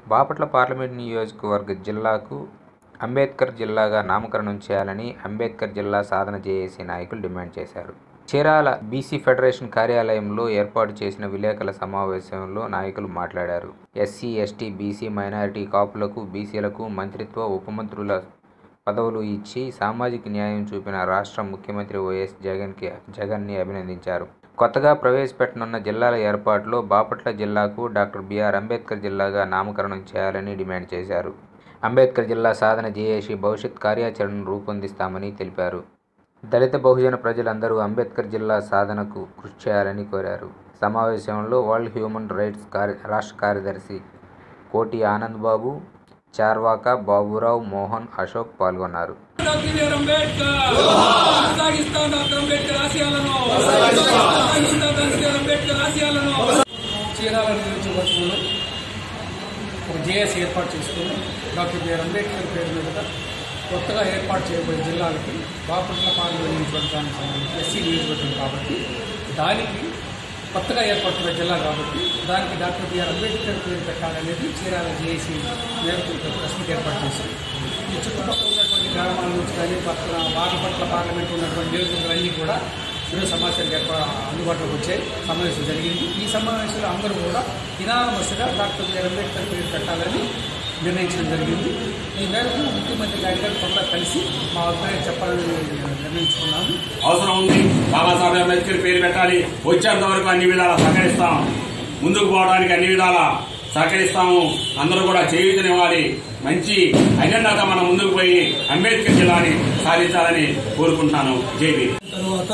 Bapatla parliament నియోజకవర్గ జిల్లాకు అంబేద్కర్ జిల్లాగా నామకరణం చేయాలని అంబేద్కర్ జిల్లా సాధన జేఏసీ నాయకులు డిమాండ్ చేశారు చీరాల బీసీ ఫెడరేషన్ కార్యాలయంలో ఏర్పాటు చేసిన విలేకరుల సమావేశంలో నాయకులు మాట్లాడారు ఎస్సీ ఎస్టీ బీసీ మైనారిటీ కాపులకు బీసీలకు మంత్రిత్వ ఉపమంత్రుల పదవులు ఇచ్చి సామాజిక న్యాయం చూపిన రాష్ట్ర ముఖ్యమంత్రి వైఎస్ జగన్కి జగన్ని అభినందించారు కొత్తగా ప్రవేశపెట్టనున్న జిల్లాల ఏర్పాటులో బాపట్ల జిల్లాకు డాక్టర్ బిఆర్ అంబేద్కర్ జిల్లాగా నామకరణం చేయాలని డిమాండ్ చేశారు అంబేద్కర్ జిల్లా సాధన జేఏసీ భవిష్యత్ కార్యాచరణను రూపొందిస్తామని తెలిపారు దళిత బహుజన ప్రజలందరూ అంబేద్కర్ జిల్లా సాధనకు కృషి చేయాలని కోరారు సమావేశంలో వరల్డ్ హ్యూమన్ రైట్స్ కార్య రాష్ట్ర కార్యదర్శి కోటి ఆనంద్ బాబు చార్వాక బాబురావు మోహన్ అశోక్ పాల్గొన్నారు డాక్టర్ బిఆర్ అంబేద్కర్ కొనసాగిస్తాం డాక్టర్ అంబేద్కర్ ఆశయాలను కొనసాగిస్తాం డాక్టర్ బిఆర్ అంబేద్కర్ ఆశయాలను చీరాల నియోజకవర్గంలో ఒక జేఎస్ ఏర్పాటు చేసుకుని డాక్టర్ బిఆర్ అంబేద్కర్ పేరు మీద కొత్తగా ఏర్పాటు చేయబడిన జిల్లాలకి బాపట్ల పార్లమెంట్ నియోజకవర్గానికి సంబంధించి ఎస్సీ నియోజకవర్గం కాబట్టి దానికి కొత్తగా ఏర్పడుతున్న జిల్లా కాబట్టి దానికి డాక్టర్ బిఆర్ అంబేద్కర్ పేరు పెట్టాలనేది చీరాల జేఏసీ మేరకు ప్రశ్నకు ఏర్పాటు చేశారు ఈ చుట్టుపక్కల ఉన్నటువంటి గ్రామాల నుంచి కానీ పక్కన బాగపట్ల పార్లమెంట్ ఉన్నటువంటి నియోజకవర్గాలన్నీ కూడా ఈరోజు సమాచారం ఏర్ప అందుబాటులోకి వచ్చాయి సమావేశం జరిగింది ఈ సమావేశంలో అందరూ కూడా ఇనామస్గా డాక్టర్ బిఆర్ అంబేద్కర్ పేరు పెట్టాలని నిర్ణయించడం జరిగింది ఈ మేరకు ముఖ్యమంత్రి గారి గారు తొందరగా కలిసి మా అభిప్రాయం చెప్పాలని నిర్ణయించుకున్నాము అవసరం ఉంది బాబాసాహెబ్ అంబేద్కర్ పేరు పెట్టాలి వచ్చేంత వరకు అన్ని విధాలా సహకరిస్తాం ముందుకు పోవడానికి అన్ని విధాలా సహకరిస్తాము అందరూ కూడా చేయూతనివ్వాలి మంచి అజెండాగా మనం ముందుకు పోయి అంబేద్కర్ జిల్లాని సాధించాలని కోరుకుంటున్నాను జేబీ తరువాత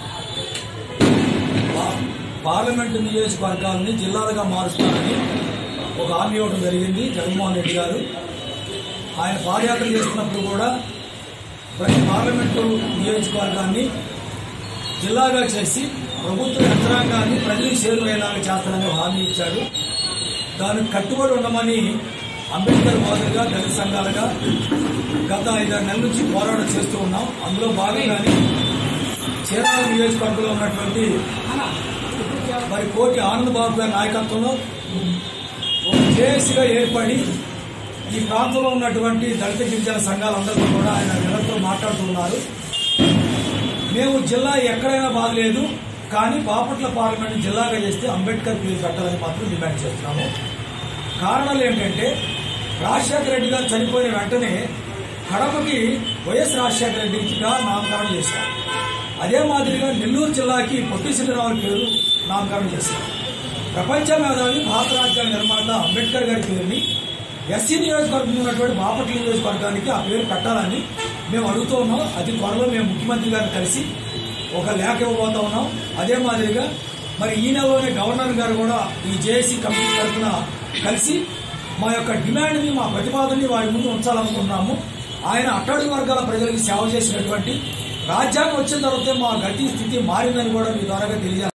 పా- పార్లమెంటు నియోజకవర్గాలని జిల్లాలుగా మారుస్తానని ఒక హామీ ఇవ్వడం జరిగింది జగన్మోహన్ రెడ్డి గారు ఆయన పాదయాత్ర చేస్తున్నప్పుడు కూడా ప్రతి పార్లమెంటు నియోజకవర్గాన్ని జిల్లాగా చేసి ప్రభుత్వ యంత్రాంగాన్ని ప్రజలకు చేరువయ్యేలాగా చేస్తానని ఒక హామీ ఇచ్చాడు దానికి కట్టుబడి ఉండమని అంబేద్కర్ మాదిరిగా దళిత సంఘాలుగా గత ఐదారు నెలల నుంచి పోరాటం చేస్తూ ఉన్నాం అందులో భాగంగానే చీరాల నియోజకవర్గంలో ఉన్నటువంటి మరి కోటి ఆనంద్ బాబు గారి నాయకత్వంలో ఒక జేఏసీగా ఏర్పడి ఈ ప్రాంతంలో ఉన్నటువంటి దళిత గిరిజన సంఘాలందరితో కూడా ఆయన నిరంతరం మాట్లాడుతున్నారు మేము జిల్లా ఎక్కడైనా బాగలేదు కానీ బాపట్ల పార్లమెంట్ జిల్లాగా చేస్తే అంబేద్కర్ పేరు పెట్టాలని మాత్రం డిమాండ్ చేస్తున్నాము కారణాలు ఏంటంటే రాజశేఖర రెడ్డి గారు చనిపోయిన వెంటనే కడపకి వైఎస్ రాజశేఖర రెడ్డిగా నామకరణం చేశారు అదే మాదిరిగా నెల్లూరు జిల్లాకి పొట్టి శ్రీరాముల పేరు నామకరణం చేశారు ప్రపంచ మేధావి భారత రాజ్యాంగ నిర్మాత అంబేద్కర్ గారి పేరుని ఎస్సీ నియోజకవర్గం ఉన్నటువంటి బాపట్ల నియోజకవర్గానికి ఆ పేరు పెట్టాలని మేము అడుగుతూ ఉన్నాం అది త్వరలో మేము ముఖ్యమంత్రి గారిని కలిసి ఒక లేఖ ఇవ్వబోతా ఉన్నాం అదే మాదిరిగా మరి ఈ నెలలోనే గవర్నర్ గారు కూడా ఈ జేఏసీ కమిటీ తరఫున కలిసి మా యొక్క డిమాండ్ని మా ప్రతిపాదనని వారి ముందు ఉంచాలనుకుంటున్నాము ఆయన అట్టడుగు వర్గాల ప్రజలకు సేవ చేసినటువంటి రాజ్యాంగం వచ్చిన తర్వాత మా గతి స్థితి మారిందని కూడా మీ ద్వారా తెలియజేస్తాం